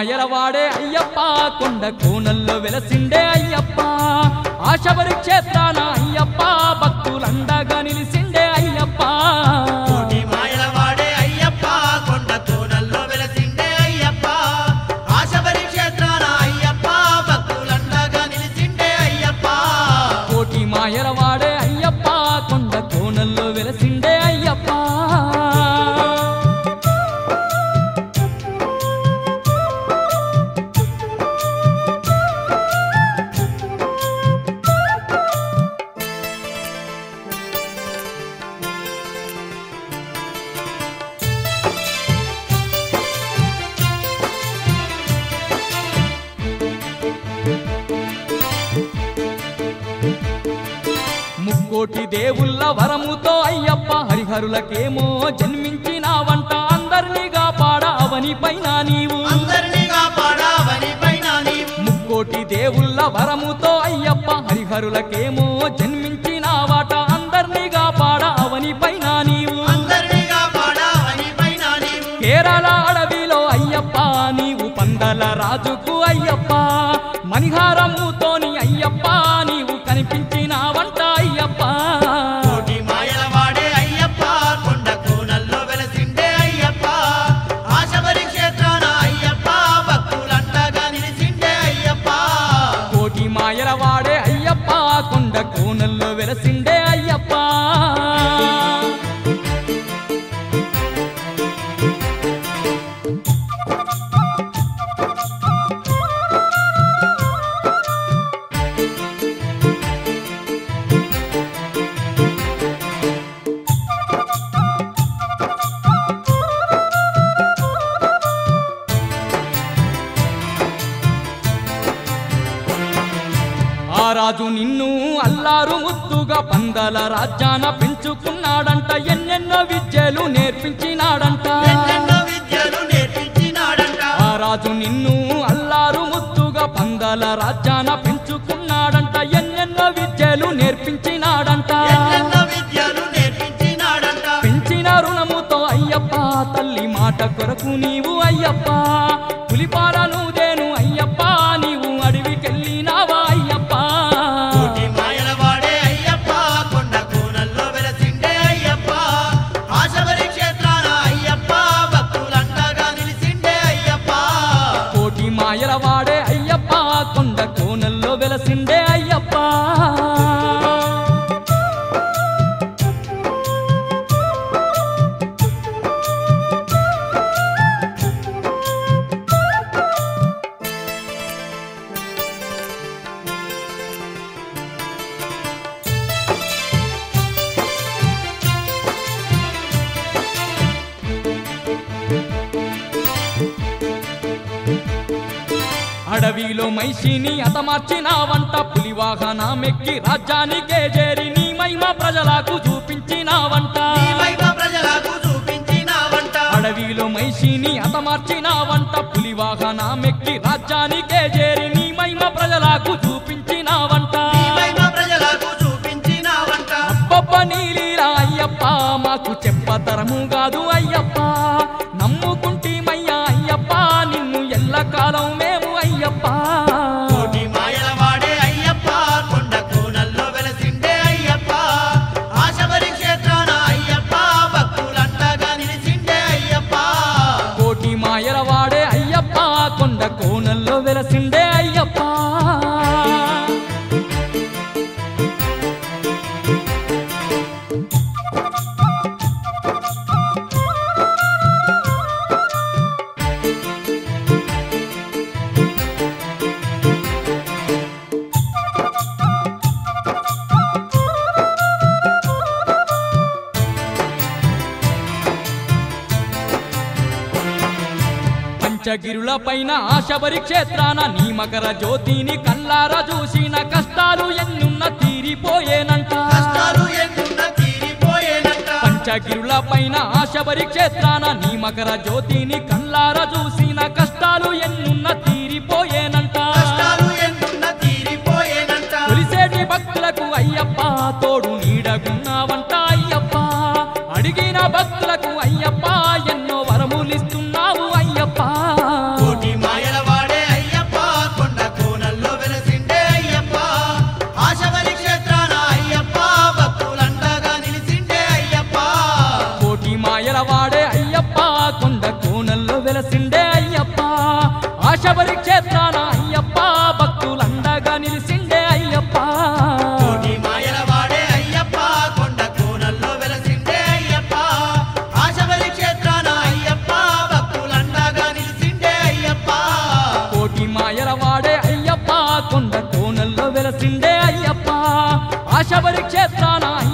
మాయలవాడే అయ్యప్ప కొండ కోనల్లో వెలసిండే అయ్యప్ప ఆశబరి క్షేత్రాన అయ్యప్ప భక్తులండగా నిలిసిండే అయ్యప్ప కోటి మాయల వాడే అయ్యప్ప కొండ తోనల్లో వెలసిండే అయ్యప్ప ఆశబరి క్షేత్రాన అయ్యప్ప భక్తులండగా నిలిసిండే అయ్యప్ప కోటి మాయలవాడే అయ్యప్ప కొండ కోనల్లో వెలసిండే అయ్యప్ప ముక్కోటి దేవుళ్ళ వరముతో అయ్యప్ప హరిహరులకేమో జన్మించినావంట అందరినీ కాపాడ అవని పైన నీవు అందరినీ కాపాడావని పైన నీవు ముక్కోటి దేవుళ్ళ వరముతో అయ్యప్ప హరిహరులకేమో జన్మించినావాట అందరినీ కాపాడ అవని పైన నీవు అందరినీ కాపాడావని పైన నీవు కేరళ అడవిలో అయ్యప్ప నీవు పందల రాజుకు అయ్యప్ప మణిహారముతోని అయ్యప్ప నీవు కనిపించినావంట అయ్యప్ప కోటి మాయల వాడే అయ్యప్ప కొండ కోనల్లో వెలసిండే అయ్యప్ప ఆశబరి క్షేత్రాన అయ్యప్ప భక్తులండగా నిలిసిండే అయ్యప్ప కోటి మాయల వాడే అయ్యప్ప కొండ కోనల్లో వెలసిండే అయ్యప్ప ఆ రాజు నిన్ను అల్లారు ముద్దుగా పందల రాజ్యాన పెంచుకున్నాడంట ఎన్నెన్నో విద్యలు నేర్పించినాడంట ఎన్నెన్నో విద్యలు నేర్పించినాడంట ఆ రాజు నిన్ను అల్లారు ముద్దుగా పందల రాజ్యాన పెంచుకున్నాడంట ఎన్నెన్నో విద్యలు నేర్పించినాడంట ఎన్నెన్నో విద్యలు నేర్పించినాడంట పెంచిన రుణముతో అయ్యప్ప తల్లి మాట కొరకు నీవు అయ్యప్ప పులిపారను దేను అయ్యప్ప నీవు అడవికెళ్ళినావా అయ్యప్ప కోటి మాయల వాడే అయ్యప్ప కొండ కోనల్లో వెలసిండే అయ్యప్ప ఆశబరి క్షేత్రాన అయ్యప్ప భక్తులండగా నిలిసిండే అయ్యప్ప కోటి మాయల వాడే అయ్యప్ప కొండ కోనల్లో వెలసిండే అయ్యప్ప అడవిలో మైషిని అతమార్చినావంట పులివాహనమెక్కి రాజ్యానికే చేరి నీ మహిమ ప్రజలకు చూపించినావంట ఈ మహిమ ప్రజలకు చూపించినావంట అడవిలో మైషిని అతమార్చినావంట పులివాహనమెక్కి రాజ్యానికే చేరి నీ మహిమ ప్రజలకు చూపించినావంట ఈ మహిమ ప్రజలకు చూపించినావంట అబ్బబ్బ నీలీరా అయ్యప్ప మాకు చెప్పతరము కాదు అయ్యప్ప నమ్ముకుంటేమయ్యా అయ్యప్ప నిన్ను ఎల్లకాలం మేము అయ్యప్ప కోటి మాయల వాడే అయ్యప్ప కొండ కోనల్లో వెలసిండే అయ్యప్ప ఆశబరి క్షేత్రాన అయ్యప్ప భక్తులండగా నిలిసిండే అయ్యప్ప కోటి మాయల వాడే అయ్యప్ప కొండ కోనల్లో వెలసిండే అయ్యప్ప పంచగిరుల పైన ఆశబరి క్షేత్రాన నీ మకర జ్యోతిని కల్లారా చూసిన కష్టాలు ఎన్నున్న తీరిపోయేనంట కష్టాలు ఎన్నున్న తీరిపోయేనంట పంచగిరుల పైన ఆశబరి క్షేత్రాన నీ మకర జ్యోతిని కల్లారా చూసిన కష్టాలు ఎన్నున్న తీరిపోయేనంట కష్టాలు ఎన్నున్న తీరిపోయేనంట కొలిసేటి భక్తులకు అయ్యప్ప తోడు నీడగున్నావంట అయ్యప్ప అడిగిన భక్తులకు అయ్యప్ప ఎన్నో వరములిస్తున్నావు అయ్యప్ప కోటి మాయల వెలసిండే అయ్యప్ప ఆశబరి క్షేత్రాన